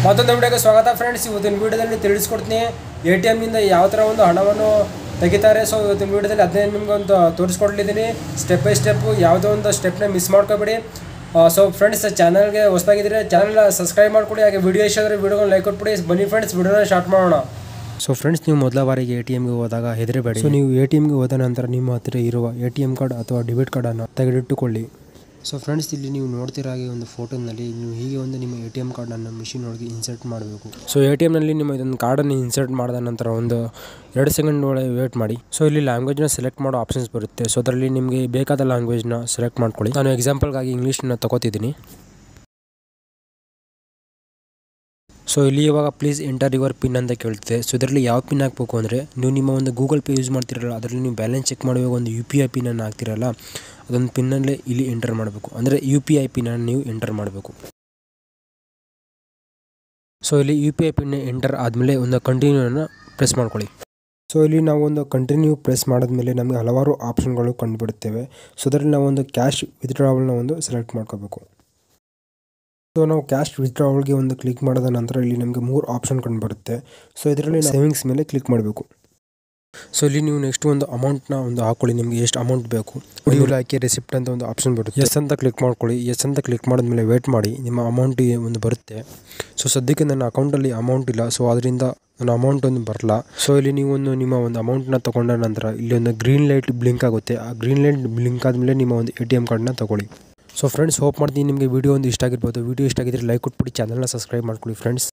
ಮತ್ತೊಂದು ವಿಡಿಯೋಗೆ ಸ್ವಾಗತ ಫ್ರೆಂಡ್ಸ್ ಇವತ್ತಿನ ವಿಡಿಯೋದಲ್ಲಿ ತಿಳಿಸ್ಕೊಡ್ತೀನಿ ಎ ಟಿ ಎಮ್ನಿಂದ ಯಾವ ಥರ ಒಂದು ಹಣವನ್ನು ತೆಗಿತಾರೆ ಸೊ ಇವತ್ತಿನ ವಿಡಿಯೋದಲ್ಲಿ ಅದನ್ನೇ ನಿಮ್ಗೆ ಒಂದು ತೋರಿಸ್ಕೊಡ್ಲಿದ್ದೀನಿ ಸ್ಟೆಪ್ ಬೈ ಸ್ಟೆಪ್ಪು ಯಾವುದೋ ಒಂದು ಸ್ಟೆಪ್ನ ಮಿಸ್ ಮಾಡ್ಕೋಬೇಡಿ ಸೊ ಫ್ರೆಂಡ್ಸ್ ಚಾನಲ್ಗೆ ಹೊಸದಾಗಿದ್ದರೆ ಚಾನಲ್ನ ಸಬ್ಸ್ಕ್ರೈಬ್ ಮಾಡ್ಕೊಡಿ ಹಾಗೆ ವಿಡಿಯೋ ಇಷ್ಟ ಆದರೆ ವಿಡಿಯೋನ ಲೈಕ್ ಕೊಟ್ಬಿಡಿ ಬನ್ನಿ ಫ್ರೆಂಡ್ಸ್ ವಿಡಿಯೋನ ಸ್ಟಾರ್ಟ್ ಮಾಡೋಣ ಸೊ ಫ್ರೆಂಡ್ಸ್ ನೀವು ಮೊದಲ ಬಾರಿಗೆ ಎ ಟಿ ಎಮ್ಗೆ ಹೋದಾಗ ಹೆದರಬೇಡಿ ಸೊ ನೀವು ಎ ಟಿ ಎಮ್ಗೆ ಹೋದ ನಂತರ ನಿಮ್ಮ ಹತ್ತಿರ ಇರುವ ಎ ಟಿ ಎಮ್ ಕಾರ್ಡ್ ಅಥವಾ ಡೆಬಿಟ್ ಕಾರ್ಡನ್ನು ತೆಗೆದಿಟ್ಟುಕೊಳ್ಳಿ ಸೊ ಫ್ರೆಂಡ್ಸ್ ಇಲ್ಲಿ ನೀವು ನೋಡ್ತಿರೋ ಹಾಗೆ ಒಂದು ಫೋಟೋನಲ್ಲಿ ನೀವು ಹೀಗೆ ಒಂದು ನಿಮ್ಮ ಎ ಟಿ ಎಮ್ ಕಾರ್ಡನ್ನು ಮಿಷಿನ್ ಒಳಗೆ ಇನ್ಸರ್ಟ್ ಮಾಡಬೇಕು ಸೊ ಎ ಟಿ ಎಮ್ನಲ್ಲಿ ನಿಮ್ಮ ಇದೊಂದು ಕಾರ್ಡನ್ನು ಇನ್ಸರ್ಟ್ ಮಾಡಿದ ನಂತರ ಒಂದು ಎರಡು ಸೆಕೆಂಡ್ ಒಳಗೆ ವೇಟ್ ಮಾಡಿ ಸೊ ಇಲ್ಲಿ ಲ್ಯಾಂಗ್ವೇಜ್ನ ಸೆಲೆಕ್ಟ್ ಮಾಡೋ ಆಪ್ಷನ್ಸ್ ಬರುತ್ತೆ ಸೊ ಅದರಲ್ಲಿ ನಿಮಗೆ ಬೇಕಾದ ಲ್ಯಾಂಗ್ವೇಜ್ನ ಸೆಲೆಕ್ಟ್ ಮಾಡ್ಕೊಳ್ಳಿ ನಾನು ಎಕ್ಸಾಂಪಲ್ಗಾಗಿ ಇಂಗ್ಲೀಷ್ನ ತಗೋತಿದ್ದೀನಿ ಸೊ ಇಲ್ಲಿ ಇವಾಗ ಪ್ಲೀಸ್ ಎಂಟರ್ ಯುವರ್ ಪಿನ್ ಅಂತ ಕೇಳ್ತಿದೆ ಸೊ ಇದರಲ್ಲಿ ಯಾವ ಪಿನ್ ಹಾಕಬೇಕು ಅಂದರೆ ನೀವು ನಿಮ್ಮ ಒಂದು ಗೂಗಲ್ ಪೇ ಯೂಸ್ ಮಾಡ್ತಿರಲ್ಲ ಅದರಲ್ಲಿ ನೀವು ಬ್ಯಾಲೆನ್ಸ್ ಚೆಕ್ ಮಾಡುವಾಗ ಒಂದು ಯು ಪಿ ಐ ಪಿನನ್ನು ಹಾಕ್ತಿರಲ್ಲ ಅದೊಂದು ಪಿನ್ನಲ್ಲೇ ಇಲ್ಲಿ ಎಂಟರ್ ಮಾಡಬೇಕು ಅಂದರೆ ಯು ಪಿ ಐ ಪಿನನ್ನು ನೀವು ಎಂಟರ್ ಮಾಡಬೇಕು ಸೊ ಇಲ್ಲಿ U P I pin enter ಆದಮೇಲೆ ಒಂದು ಕಂಟಿನ್ಯೂನ ಪ್ರೆಸ್ ಮಾಡ್ಕೊಳ್ಳಿ ಸೊ ಇಲ್ಲಿ ನಾವು ಒಂದು ಕಂಟಿನ್ಯೂ ಪ್ರೆಸ್ ಮಾಡಿದ್ಮೇಲೆ ನಮಗೆ ಹಲವಾರು ಆಪ್ಷನ್ಗಳು ಕಂಡುಬಿಡುತ್ತೇವೆ ಸೊ ಅದರಲ್ಲಿ ನಾವು ಒಂದು ಕ್ಯಾಶ್ ವಿತ್ಡ್ರಾವಲ್ನ ಒಂದು ಸೆಲೆಕ್ಟ್ ಮಾಡ್ಕೋಬೇಕು ಸೊ ನಾವು ಕ್ಯಾಶ್ ವಿತ್ಡ್ರಾವಲ್ಗೆ ಒಂದು ಕ್ಲಿಕ್ ಮಾಡಿದ ನಂತರ ಇಲ್ಲಿ ನಮಗೆ ಮೂರು ಆಪ್ಷನ್ ಕಂಡುಬರುತ್ತೆ ಸೊ ಇದರಲ್ಲಿ ಸೇವಿಂಗ್ಸ್ ಮೇಲೆ ಕ್ಲಿಕ್ ಮಾಡಬೇಕು ಸೊ ಇಲ್ಲಿ ನೀವು ನೆಕ್ಸ್ಟ್ ಒಂದು ಅಮೌಂಟ್ನ ಒಂದು ಹಾಕೊಳ್ಳಿ ನಿಮಗೆ ಎಷ್ಟು ಅಮೌಂಟ್ ಬೇಕು ಇವ್ರು ಹಾಕಿ ರೆಸಿಪ್ಟ್ ಅಂತ ಒಂದು ಆಪ್ಷನ್ ಬರುತ್ತೆ ಎಸ್ ಅಂತ ಕ್ಲಿಕ್ ಮಾಡ್ಕೊಳ್ಳಿ ಎಸ್ ಅಂತ ಕ್ಲಿಕ್ ಮಾಡಿದ್ಮೇಲೆ ವೇಟ್ ಮಾಡಿ ನಿಮ್ಮ ಅಮೌಂಟಿಗೆ ಒಂದು ಬರುತ್ತೆ ಸೊ ಸದ್ಯಕ್ಕೆ ನನ್ನ ಅಕೌಂಟಲ್ಲಿ ಅಮೌಂಟ್ ಇಲ್ಲ ಸೊ ಅದರಿಂದ ನನ್ನ ಅಮೌಂಟ್ ಒಂದು ಬರಲ್ಲ ಸೊ ಇಲ್ಲಿ ನೀವು ಒಂದು ನಿಮ್ಮ ಒಂದು ಅಮೌಂಟ್ನ ತೊಗೊಂಡ ನಂತರ ಇಲ್ಲಿ ಒಂದು ಗ್ರೀನ್ ಲೈಟ್ ಬ್ಲಿಂಕ್ ಆಗುತ್ತೆ ಆ ಗ್ರೀನ್ ಲೈಟ್ ಬ್ಲಿಂಕ್ ಆದಮೇಲೆ ನಿಮ್ಮ ಒಂದು ಎ ಟಿ ಎಮ್ ಕಾರ್ಡ್ನ ತೊಗೊಳ್ಳಿ ಸೊ ಫ್ರೆಂಡ್ಸ್ ಹೋಪ್ ಮಾಡ್ತೀನಿ ನಿಮಗೆ ವಿಡಿಯೋ ಒಂದು ಇಷ್ಟ ಆಗಿರ್ಬೋದು ವಿಡಿಯೋ ಇಷ್ಟ ಆಗಿದ್ರೆ ಲೈಕ್ ಕೊಟ್ಬಿಟ್ಟು ಚಾನಲ್ನ ಸಬ್ಸ್ಕ್ರೈಬ್ ಮಾಡ್ಕೊಳ್ಳಿ ಫ್ರೆಂಡ್ಸ್